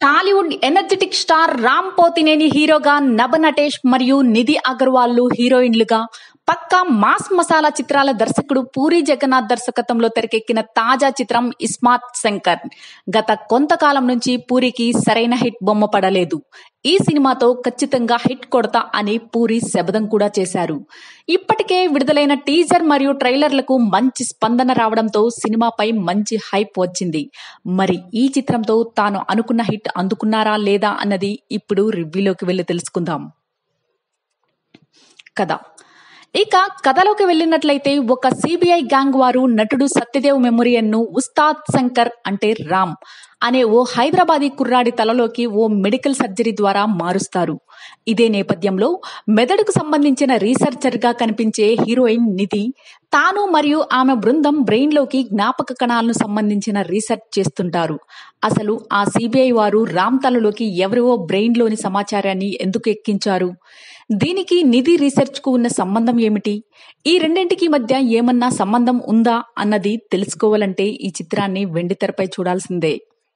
Tollywood energetic star Ram Pothineni హీరోగా నభ నటేష్ మరియు నిధి అగర్వాల్ హీరోయిన్లుగా పక్కా మాస్ మసాలా చిత్రాల దర్శకుడు పూరి జగన్నాథ్ దర్శకత్వంలో తెరకెక్కిన తాజా చిత్రం ఇస్మార్ట్ శంకర్ గత కొంతకాలం నుంచి పూరికి సరైన హిట్ బొమ్మ పడలేదు ఈ సినిమాతో ఖచ్చితంగా హిట్ కొడతా అని పూరి శబదం కూడా చేశారు ఇప్పటికే విడుదలైన టీజర్ మరియు ట్రైలర్లకు మంచి స్పందన రావడంతో సినిమాపై మంచి హైప్ వచ్చింది మరి ఈ చిత్రంతో తాను అనుకున్న హిట్ అందుకున్నారా లేదా అన్నది ఇప్పుడు రివ్యూలోకి వెళ్ళి తెలుసుకుందాం కథ ఇక కథలోకి వెళ్ళినట్లయితే ఒక సిబిఐ గ్యాంగ్ వారు నటుడు సత్యదేవ్ మెమోరియన్ ను ఉస్తాద్ శంకర్ అంటే రామ్ అనే ఓ హైదరాబాదీ కుర్రాడి తలలోకి ఓ మెడికల్ సర్జరీ ద్వారా మారుస్తారు ఇదే నేపథ్యంలో మెదడుకు సంబంధించిన రీసెర్చర్ గా కనిపించే హీరోయిన్ నిధి తాను మరియు ఆమె బృందం బ్రెయిన్ లోకి జ్ఞాపక కణాలను సంబంధించిన రీసెర్చ్ చేస్తుంటారు అసలు ఆ సిబిఐ వారు రామ్ తలలోకి ఎవరివో బ్రెయిన్ లోని సమాచారాన్ని ఎందుకు ఎక్కించారు దీనికి నిధి రీసెర్చ్ కు ఉన్న సంబంధం ఏమిటి ఈ రెండింటికి మధ్య ఏమన్నా సంబంధం ఉందా అన్నది తెలుసుకోవాలంటే ఈ చిత్రాన్ని వెండితెరపై చూడాల్సిందే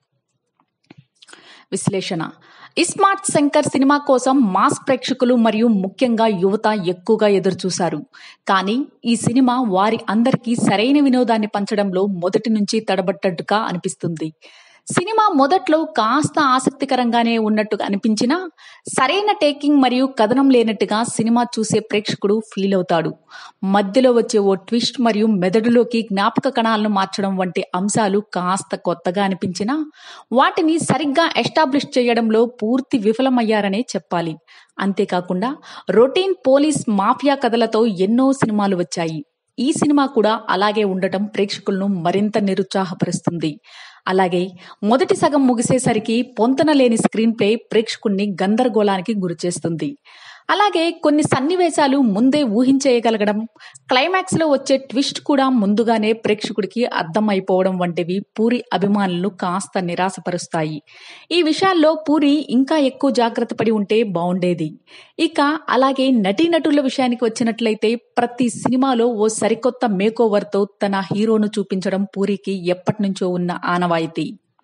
విశ్లేషణ ఇస్మార్ట్ శంకర్ సినిమా కోసం మాస్ ప్రేక్షకులు మరియు ముఖ్యంగా యువత ఎక్కువగా ఎదురుచూశారు కానీ ఈ సినిమా వారి అందరికీ సరైన వినోదాన్ని పంచడంలో మొదటి నుంచి తడబట్టట్టుగా అనిపిస్తుంది సినిమా మొదట్లో కాస్త ఆసక్తికరంగానే ఉన్నట్టు అనిపించినా సరైన టేకింగ్ మరియు కథనం లేనట్టుగా సినిమా చూసే ప్రేక్షకుడు ఫీల్ అవుతాడు మధ్యలో వచ్చే ఓ ట్విస్ట్ మరియు మెదడులోకి జ్ఞాపక కణాలను మార్చడం వంటి అంశాలు కాస్త కొత్తగా అనిపించినా వాటిని సరిగ్గా ఎస్టాబ్లిష్ చేయడంలో పూర్తి విఫలమయ్యారనే చెప్పాలి అంతేకాకుండా రొటీన్ పోలీస్ మాఫియా కథలతో ఎన్నో సినిమాలు వచ్చాయి ఈ సినిమా కూడా అలాగే ఉండటం ప్రేక్షకులను మరింత నిరుత్సాహపరుస్తుంది అలాగే మొదటి సగం ముగిసేసరికి పొంతన లేని స్క్రీన్ ప్లే ప్రేక్షకుణ్ణి గందరగోళానికి గురిచేస్తుంది అలాగే కొన్ని సన్నివేశాలు ముందే ఊహించేయగలగడం క్లైమాక్స్ లో వచ్చే ట్విస్ట్ కూడా ముందుగానే ప్రేక్షకుడికి అర్థమైపోవడం వంటివి పూరి అభిమానులను కాస్త నిరాశపరుస్తాయి ఈ విషయాల్లో పూరి ఇంకా ఎక్కువ జాగ్రత్త పడి ఉంటే బాగుండేది ఇక అలాగే నటీనటుల విషయానికి వచ్చినట్లయితే ప్రతి సినిమాలో ఓ సరికొత్త మేకోవర్తో తన హీరోను చూపించడం పూరికి ఎప్పటి నుంచో ఉన్న ఆనవాయితీ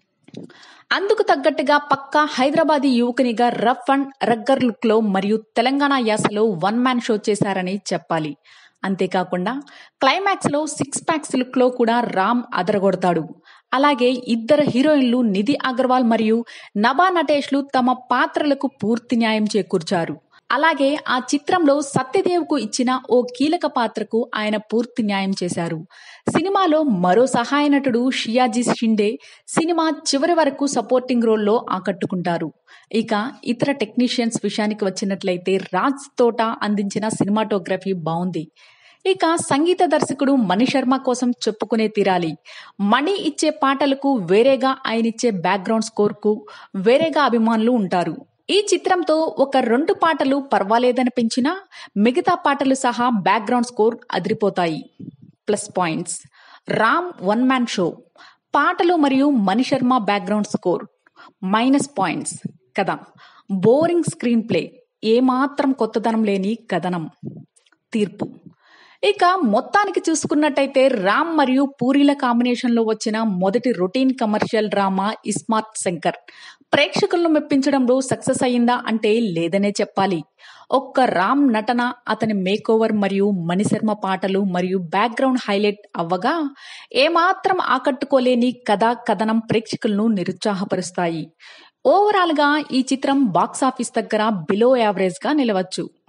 అందుకు తగ్గట్టుగా పక్కా హైదరాబాదీ యువకునిగా రఫ్ అండ్ రగ్గర్ లుక్ లో మరియు తెలంగాణ యాసలో వన్ మ్యాన్ షో చేశారని చెప్పాలి అంతేకాకుండా క్లైమాక్స్ లో సిక్స్ ప్యాక్స్ లుక్ లో కూడా రామ్ అదరగొడతాడు అలాగే ఇద్దరు హీరోయిన్లు నిధి అగర్వాల్ మరియు నభా నటేష్లు తమ పాత్రలకు పూర్తి న్యాయం చేకూర్చారు అలాగే ఆ చిత్రంలో సత్యదేవ్కు ఇచ్చిన ఓ కీలక పాత్రకు ఆయన పూర్తి న్యాయం చేశారు సినిమాలో మరో సహాయ నటుడు షియాజీ షిండే సినిమా చివరి వరకు సపోర్టింగ్ రోల్లో ఆకట్టుకుంటారు ఇక ఇతర టెక్నీషియన్స్ విషయానికి వచ్చినట్లయితే రాజ్ తోట అందించిన సినిమాటోగ్రఫీ బాగుంది ఇక సంగీత దర్శకుడు మణి శర్మ కోసం చెప్పుకునే తీరాలి మణి ఇచ్చే పాటలకు వేరేగా ఆయన ఇచ్చే బ్యాక్గ్రౌండ్ స్కోర్కు వేరేగా అభిమానులు ఉంటారు ఈ చిత్రంతో ఒక రెండు పాటలు పర్వాలేదనిపించినా మిగతా పాటలు సహా బ్యాక్గ్రౌండ్ స్కోర్ అదిరిపోతాయి plus points Ram one man show పాటలు మరియు Manisharma background score minus points కథ బోరింగ్ స్క్రీన్ ప్లే ఏమాత్రం కొత్తదనం లేని కథనం తీర్పు ఇక మొత్తానికి చూసుకున్నట్టయితే రామ్ మరియు పూరీల కాంబినేషన్ లో వచ్చిన మొదటి routine commercial drama iSmart Shankar ప్రేక్షకులను మెప్పించడంలో సక్సెస్ అయిందా అంటే లేదనే చెప్పాలి ఒక్క రామ్ నటన అతని మేకోవర్ మరియు మణిశర్మ పాటలు మరియు బ్యాక్గ్రౌండ్ హైలైట్ అవ్వగా ఏమాత్రం ఆకట్టుకోలేని కథ కథనం ప్రేక్షకులను నిరుత్సాహపరుస్తాయి ఓవరాల్ గా ఈ చిత్రం బాక్సాఫీస్ దగ్గర బిలో యావరేజ్ గా నిలవచ్చు